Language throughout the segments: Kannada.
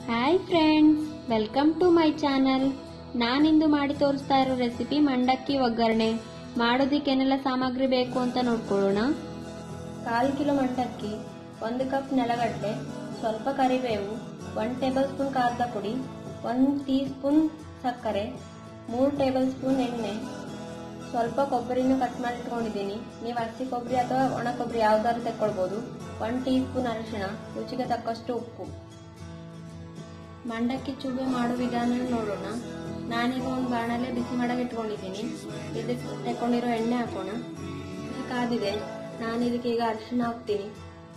hi friends welcome to my channel ನಾನಿಂದು ಮಾಡಿ ತೋರಿಸ್ತಾ ಇರೋ ರೆಸಿಪಿ ಮಂಡಕ್ಕಿ ಒಗ್ಗರಣೆ ಮಾಡೋದಕ್ಕೇನೆಲ್ಲ ಸಾಮಗ್ರಿ ಬೇಕು ಅಂತ ನೋಡ್ಕೊಳ್ಳೋಣ ಕಾಲು ಕಿಲೋ ಮಂಡಕ್ಕಿ ಒಂದು ಕಪ್ ನೆಲಗಡಲೆ ಸ್ವಲ್ಪ ಕರಿಬೇವು ಒನ್ ಟೇಬಲ್ ಸ್ಪೂನ್ ಖಾರದ ಪುಡಿ ಒಂದು ಟೀ ಸ್ಪೂನ್ ಸಕ್ಕರೆ ಮೂರು ಟೇಬಲ್ ಸ್ಪೂನ್ ಎಣ್ಣೆ ಸ್ವಲ್ಪ ಕೊಬ್ಬರಿನ ಕಟ್ ಮಾಡಿ ಇಟ್ಕೊಂಡಿದ್ದೀನಿ ನೀವು ಹಸಿ ಕೊಬ್ಬರಿ ಅಥವಾ ಒಣ ಕೊಬ್ಬರಿ ಯಾವ್ದಾದ್ರು ತೆಕ್ಕೊಳ್ಬೋದು ಒನ್ ಟೀ ಸ್ಪೂನ್ ಅರಿಶಿಣ ರುಚಿಗೆ ತಕ್ಕಷ್ಟು ಉಪ್ಪು ಮಂಡಕ್ಕಿ ಚೂಬೆ ಮಾಡೋ ವಿಧಾನ ನೋಡೋಣ ನಾನೀಗ ಒಂದು ಬಾಣಲೆ ಬಿಸಿ ಮಾಡಕ್ಕೆ ಇಟ್ಕೊಂಡಿದ್ದೀನಿ ಇದಕ್ಕೆ ತಗೊಂಡಿರೋ ಎಣ್ಣೆ ಹಾಕೋಣ ಇದು ಕಾದಿದೆ ನಾನು ಇದಕ್ಕೆ ಈಗ ಅರಿಶಿಣ ಹಾಕ್ತೀನಿ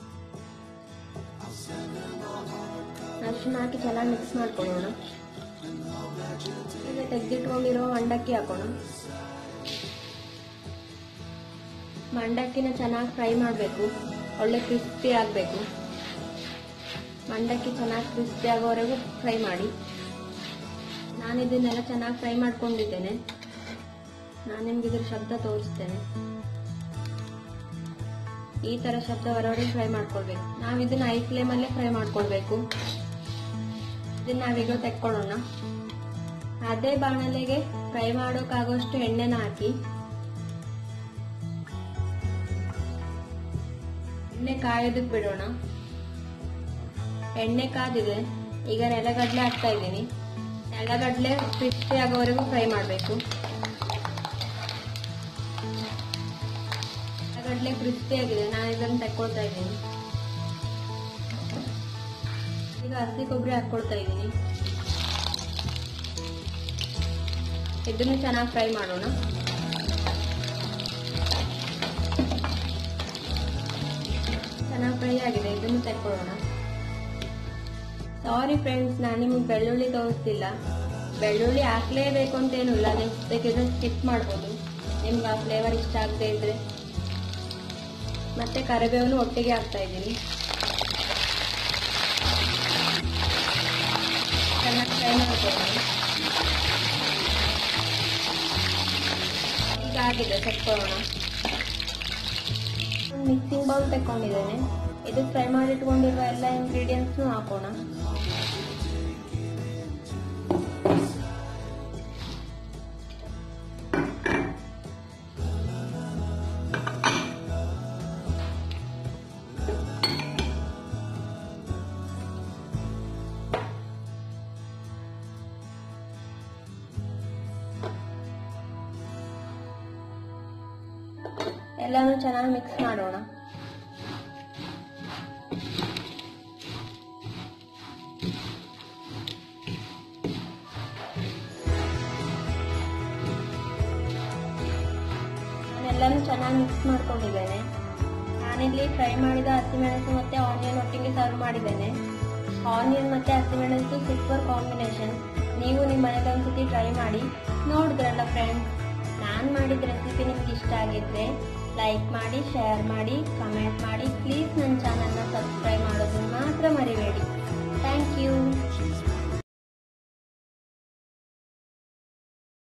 ಅರಿಶಿಣ ಹಾಕಿ ಚೆನ್ನಾಗಿ ಮಿಕ್ಸ್ ಮಾಡ್ಕೊಳ್ಳೋಣ ಈಗ ತೆಗೆದಿಟ್ಕೊಂಡಿರೋ ಮಂಡಕ್ಕಿ ಹಾಕೋಣ ಮಂಡಕ್ಕಿನ ಚೆನ್ನಾಗಿ ಫ್ರೈ ಮಾಡಬೇಕು ಒಳ್ಳೆ ಕ್ರಿಸ್ಪಿ ಆಗಬೇಕು ಮಂಡಕ್ಕಿ ಚೆನ್ನಾಗಿ ಕ್ರಿಸ್ಪಿ ಆಗೋವರೆಗೂ ಫ್ರೈ ಮಾಡಿ ನಾನು ಇದನ್ನೆಲ್ಲ ಚೆನ್ನಾಗಿ ಫ್ರೈ ಮಾಡ್ಕೊಂಡಿದ್ದೇನೆ ನಾನು ನಿಮ್ಗೆ ಇದ್ರ ಶಬ್ದ ತೋರಿಸ್ತೇನೆ ಈ ತರ ಶಬ್ದ ಹೊರವರೆಗೆ ಫ್ರೈ ಮಾಡ್ಕೊಳ್ಬೇಕು ನಾವು ಇದನ್ನ ಐ ಫ್ಲೇಮಲ್ಲೇ ಫ್ರೈ ಮಾಡ್ಕೊಳ್ಬೇಕು ಇದನ್ನ ನಾವೀಗ ತೆಕ್ಕೊಳ್ಳೋಣ ಅದೇ ಬಾಣಲೆಗೆ ಫ್ರೈ ಮಾಡೋಕ್ಕಾಗೋಷ್ಟು ಎಣ್ಣೆನ ಹಾಕಿ ಎಣ್ಣೆ ಕಾಯೋದಕ್ಕೆ ಬಿಡೋಣ ಎಣ್ಣೆ ಕಾದಿದೆ ಈಗ ನೆಲಗಡಲೆ ಹಾಕ್ತಾ ಇದ್ದೀನಿ ನೆಲಗಡಲೆ ಕ್ರಿಸ್ಪಿ ಆಗೋವರೆಗೂ ಫ್ರೈ ಮಾಡಬೇಕು ನೆಲಗಡಲೆ ಕ್ರಿಸ್ಪಿ ಆಗಿದೆ ನಾನು ಇದನ್ನು ತಕ್ಕೊಳ್ತಾ ಇದ್ದೀನಿ ಈಗ ಹಸಿ ಕೊಬ್ಬರಿ ಹಾಕ್ಕೊಳ್ತಾ ಇದ್ದೀನಿ ಇದನ್ನು ಚೆನ್ನಾಗಿ ಫ್ರೈ ಮಾಡೋಣ ಚೆನ್ನಾಗಿ ಫ್ರೈ ಆಗಿದೆ ಇದನ್ನು ತೆಕ್ಕೊಳ್ಳೋಣ ಸಾರಿ ಫ್ರೆಂಡ್ಸ್ ನಾನು ನಿಮಗೆ ಬೆಳ್ಳುಳ್ಳಿ ತೋರಿಸ್ತಿಲ್ಲ ಬೆಳ್ಳುಳ್ಳಿ ಹಾಕ್ಲೇಬೇಕು ಅಂತೇನಿಲ್ಲ ನೀವು ಬೇಕಿದ್ರೆ ಸ್ಕಿಪ್ ಮಾಡ್ಬೋದು ನಿಮ್ಗೆ ಆ ಫ್ಲೇವರ್ ಇಷ್ಟ ಆಗದೆ ಇದ್ರೆ ಮತ್ತೆ ಕರಿಬೇವನ್ನು ಒಟ್ಟಿಗೆ ಹಾಕ್ತಾ ಇದ್ದೀನಿ ಚೆನ್ನಾಗಿ ಫ್ರೈ ಮಾಡ್ಕೊಳ್ಳೋಣ ಈಗ ಆಗಿದೆ ತೆಕ್ಕೊಳ್ಳೋಣ ಮಿಕ್ಸಿಂಗ್ ಬೌಲ್ ತಗೊಂಡಿದ್ದೇನೆ ಇದು ಫ್ರೈ ಮಾಡಿಟ್ಕೊಂಡಿರುವ ಎಲ್ಲ ಇಂಗ್ರೀಡಿಯೆಂಟ್ಸ್ನು ಹಾಕೋಣ ಎಲ್ಲಾನು ಚೆನ್ನಾಗಿ ಮಿಕ್ಸ್ ಮಾಡೋಣ ನಾನೆಲ್ಲನೂ ಚೆನ್ನಾಗಿ ಮಿಕ್ಸ್ ಮಾಡ್ಕೊಂಡಿದ್ದೇನೆ ನಾನಿಲ್ಲಿ ಫ್ರೈ ಮಾಡಿದ ಹಸಿಮೆಣಸು ಮತ್ತೆ ಆನಿಯನ್ ಒಟ್ಟಿಗೆ ಸರ್ವ್ ಮಾಡಿದ್ದೇನೆ ಆನಿಯನ್ ಮತ್ತೆ ಹಸಿಮೆಣಸು ಸೂಪರ್ ಕಾಂಬಿನೇಷನ್ ನೀವು ನಿಮ್ಮ ಮನೆಗೆ ಒಂದ್ಸತಿ ಟ್ರೈ ಮಾಡಿ ನೋಡಿದ್ರಲ್ಲ ಫ್ರೆಂಡ್ಸ್ ನಾನು ಮಾಡಿದ ರೆಸಿಪಿ ನಿಮ್ಗೆ ಇಷ್ಟ ಆಗಿದ್ರೆ ಲೈಕ್ ಮಾಡಿ ಶೇರ್ ಮಾಡಿ ಕಮೆಂಟ್